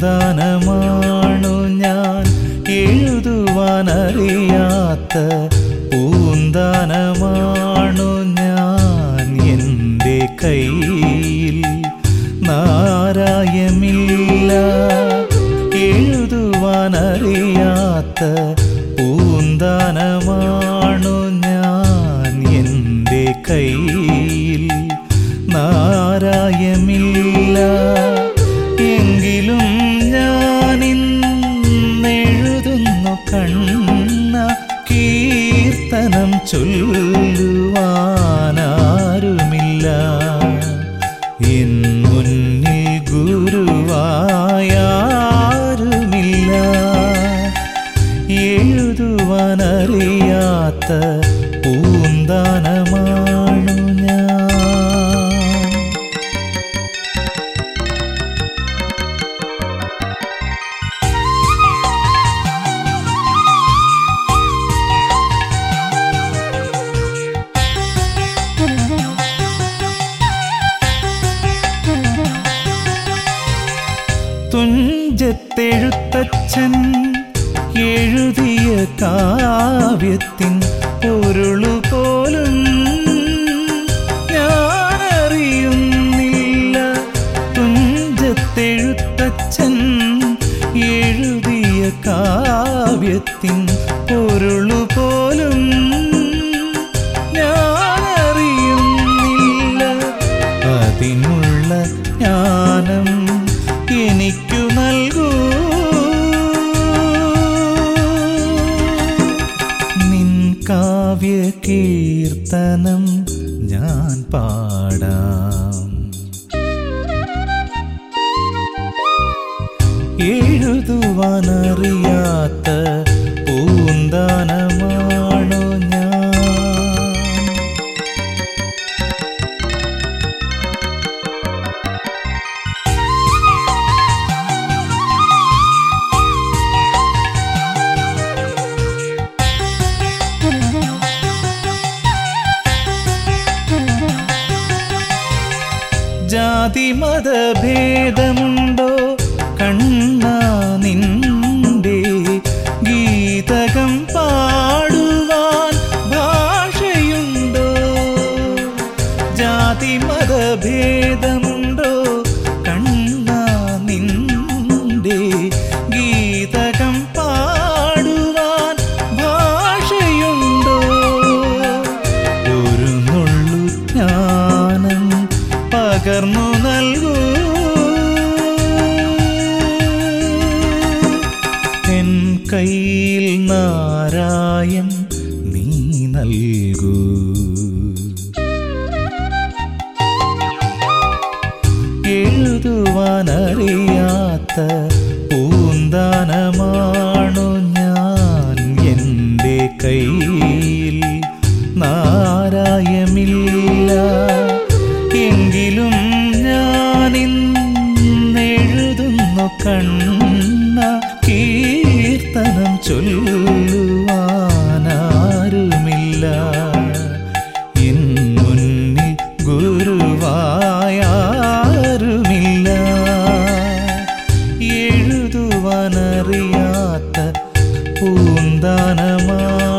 പൂന്താനമാണു ഞാൻ എഴുതുവാനറിയാത്ത പൂന്താനമാണു ഞാൻ എൻ്റെ കയ്യിൽ നാരായമില്ല എഴുതുവാനറിയാത്ത പൂന്താനമാണു ഞാൻ എൻ്റെ കയ്യിൽ നാരായമില്ല എങ്കിലും ഞാനിന്നെഴുതുന്നു കണ്ണ കീർത്തനം ചൊല്ലുവാനാരുമില്ല എൻ മുന്നിൽ ഗുരുവായാരുമില്ല എഴുതുവാനറിയാത്ത പൂന്താനമാണു ഞാൻ തുഞ്ചത്തെഴുത്തച്ഛൻ എഴുതിയ കാവ്യത്തിൻ പൊരുളു പോലും ഞാനറിയുന്നില്ല തുഞ്ചത്തെഴുത്തച്ഛൻ എഴുതിയ കാവ്യത്തിൻ പൊരുളു പോലും ഞാനറിയുന്നില്ല അതിനുള്ള ജ്ഞാനം എനിക്കു നൽകൂ നിൻ കാവ്യ കീർത്തനം ഞാൻ പാടാം എഴുതുവാനറിയാത്ത പൂന്താനമാണോ ഞാൻ ജാതി മതഭേദമുണ്ടോ കണ്ണ നിന്റെ ഗീതകം പാടുവാൻ ഭാഷയുണ്ടോ ജാതി മതഭേദമുണ്ടോ കണ്ണ നിന്റെ ഗീതകം പാടുവാൻ ഭാഷയുണ്ടോ ഒരു നുള്ളു ജ്ഞാനം പകർന്നു നൽകൂ എൻ കയ്യിൽ നാരായം നീ നൽകൂ എഴുതുവാനറിയാത്ത പൂന്താനമാണു ഞാൻ എൻ്റെ കയ്യിൽ നാരായമില്ല എങ്കിലും ഞാനിന്നെഴുതുന്നു കണ്ണ കീർത്തനം ചൊല്ലുവാനാരുമില്ല എൻ മുന്നിൽ ഗുരുവായാരുമില്ല എഴുതുവാനറിയാത്ത പൂന്താനമാ